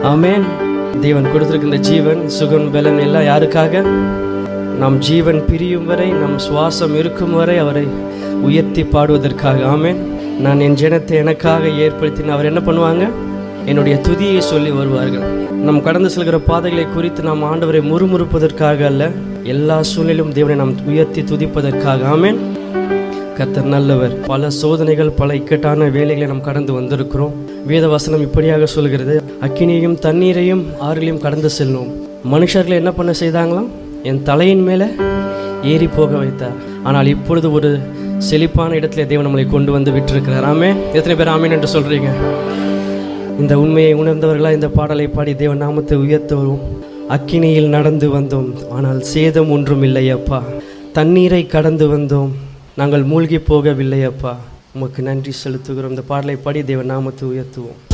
ஆமென் தேவன் கொடுத்திருக்கின்ற ஜீவன் சுகம் பலன் எல்லாம் யாருக்காக நம் ஜீவன் பிரியும் வரை நம் சுவாசம் இருக்கும் வரை அவரை உயர்த்தி பாடுவதற்காக ஆமென் நான் என் ஜனத்தை எனக்காக ஏற்படுத்தின அவர் என்ன பண்ணுவாங்க என்னுடைய துதியை சொல்லி வருவார்கள் நம் கடந்து செல்கிற பாதைகளை குறித்து நாம் ஆண்டவரை முறுமுறுப்பதற்காக அல்ல எல்லா சூழ்நிலும் தேவனை நாம் உயர்த்தி துதிப்பதற்காக ஆமென் கர்த்தர் நல்லவர் பல சோதனைகள் பல இக்கட்டான வேலைகளை நாம் கடந்து வந்திருக்கிறோம் வேத வசனம் இப்படியாக சொல்கிறது அக்கினியையும் தண்ணீரையும் ஆறிலையும் கடந்து செல்லும் மனுஷர்களை என்ன பண்ண செய்தாங்களாம் என் தலையின் மேலே ஏறி போக வைத்தார் ஆனால் இப்பொழுது ஒரு செழிப்பான இடத்துல தேவன் நம்மளை கொண்டு வந்து விட்டிருக்கிறார் ஆமே எத்தனை பேர் ஆமேன் என்று சொல்றீங்க இந்த உண்மையை உணர்ந்தவர்களா இந்த பாடலை பாடி தேவன் நாமத்தை உயர்த்தவும் அக்கினியில் நடந்து வந்தோம் ஆனால் சேதம் ஒன்றும் இல்லை அப்பா தண்ணீரை கடந்து வந்தோம் நாங்கள் மூழ்கி போகவில்லை அப்பா உமக்கு நன்றி செலுத்துகிறோம் இந்த பாடலை பாடி தேவன் நாமத்தை உயர்த்துவோம்